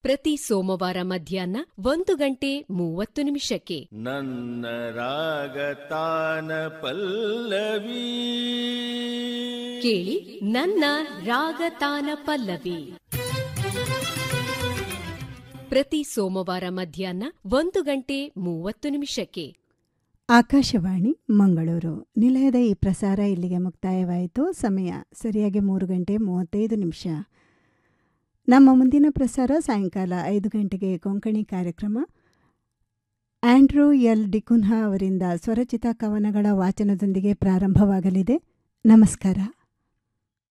ಪ್ರತಿ ಸೋಮವಾರ ಮಧ್ಯಾಹ್ನ ಒಂದು ಗಂಟೆ ಮೂವತ್ತು ನಿಮಿಷಕ್ಕೆ ನನ್ನ ರಾಗತಾನ ಪಲ್ಲವಿ ಕೇಳಿ ನನ್ನ ರಾಗತಾನ ಪಲ್ಲವಿ ಪ್ರತಿ ಸೋಮವಾರ ಮಧ್ಯಾಹ್ನ ಒಂದು ಗಂಟೆ ಮೂವತ್ತು ನಿಮಿಷಕ್ಕೆ ಆಕಾಶವಾಣಿ ಮಂಗಳೂರು ನಿಲಯದ ಈ ಪ್ರಸಾರ ಇಲ್ಲಿಗೆ ಮುಕ್ತಾಯವಾಯಿತು ಸಮಯ ಸರಿಯಾಗಿ ಮೂರು ಗಂಟೆ ಮೂವತ್ತೈದು ನಿಮಿಷ ನಮ್ಮ ಮುಂದಿನ ಪ್ರಸಾರ ಸಾಯಂಕಾಲ ಐದು ಗಂಟೆಗೆ ಕೊಂಕಣಿ ಕಾರ್ಯಕ್ರಮ ಆಂಡ್ರೂ ಎಲ್ ಡಿಕುನ್ಹಾ ಅವರಿಂದ ಸ್ವರಚಿತ ಕವನಗಳ ವಾಚನದೊಂದಿಗೆ ಪ್ರಾರಂಭವಾಗಲಿದೆ ನಮಸ್ಕಾರ